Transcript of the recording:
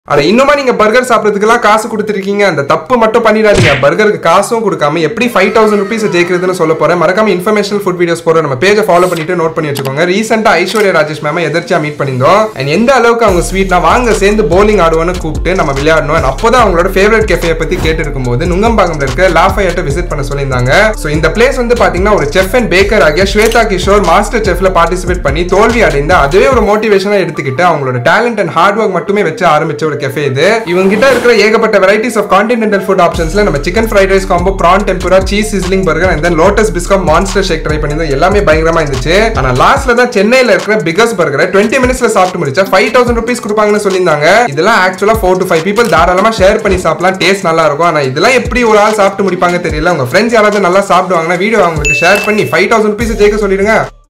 அட இன்னுமா நீங்க பர்கர் சாப்பிட்றதுக்கெல்லாம் காசு கொடுத்துருக்கீங்க அந்த தப்பு மட்டும் பண்ணிடாதீங்க பர்கருக்கு காசும் கொடுக்காம எப்படி ஃபைவ் தௌசண்ட் ருபீஸ் ஜெயிக்கிறதுன்னு சொல்ல போறேன் மறக்காம இன்ஃபர்மேஷனல் ஃபுட் வீடியோஸ் போற நம்ம பேஜை ஃபாலோ பண்ணிட்டு நோட் பண்ணி வச்சுக்கோங்க ரீசெண்டா ஐஸ்வர்யா ராஜேஷ் மேம் எதிர்ச்சியா மீட் பண்ணியிருந்தோம் அண்ட் எந்த அளவுக்கு அவங்க ஸ்வீட்னா வாங்க சேர்ந்து போலிங் ஆடுவோன்னு கூப்பிட்டு நம்ம விளையாடணும் and அப்போதான் அவங்களோட ஃபேவரட் கெஃபே பத்தி கேட்டு இருக்கும்போது நுங்கம்பாக்கம்ல இருக்க லாஃபையட்டை விசிட் பண்ண சொல்லியிருந்தாங்க ஸோ இந்த பிளேஸ் வந்து பாத்தீங்கன்னா ஒரு செஃப் அண்ட் பேக்கர் ஆகிய ஸ்வேதா கிஷோர் மாஸ்டர் செஃப்ல பார்ட்டிசிபேட் பண்ணி தோல்வி அடைந்து அதுவே ஒரு மோட்டிவேஷனா எடுத்துக்கிட்டு அவங்களோட டேலண்ட் அண்ட் ஹார்ட் ஒர்க் மட்டுமே வச்சு ஆரம்பிச்ச ஒரு கெஃபே இது இவங்க கிட்ட இருக்கிற ஏகப்பட்ட வெரைட்டிஸ் ஆஃப் கான்டினென்டல் ஃபுட் ஆப்ஷன்ஸ்ல நம்ம chicken fried rice combo prawn tempura cheese sizzling burger and then lotus biscoff monster shake try பண்ணியிருந்தோம் எல்லாமே பயங்கரமா இருந்துச்சு ஆனா லாஸ்ட்ல தான் சென்னையில இருக்கிற பிகஸ்ட் பர்கரை டுவெண்ட்டி மினிட்ஸ்ல சாப்பிட்டு முடிச்சா ஃபைவ் தௌசண்ட் ருபீஸ் கொடுப்பாங்கன்னு சொல்லியிருந்தாங்க இதெல்லாம் ஆக்சுவலா ஃபோர் டு ஃபைவ் பீப்பிள் தாராளமா ஷேர் பண்ணி சாப்பிடலாம் டேஸ்ட் நல்லா இருக்கும் ஆனா இதெல்லாம் எப்படி ஒரு ஆள் சாப்பிட்டு முடிப்பாங்க தெரியல உங்க ஃப்ரெண்ட்ஸ் யாராவது நல்லா சாப்பிடுவாங்கன்னா வீடியோ அவங்களுக்கு ஷேர் பண்ணி ஃபைவ் தௌசண்ட் ருபீஸ் ஜெயிக்க சொல்லிடுங்க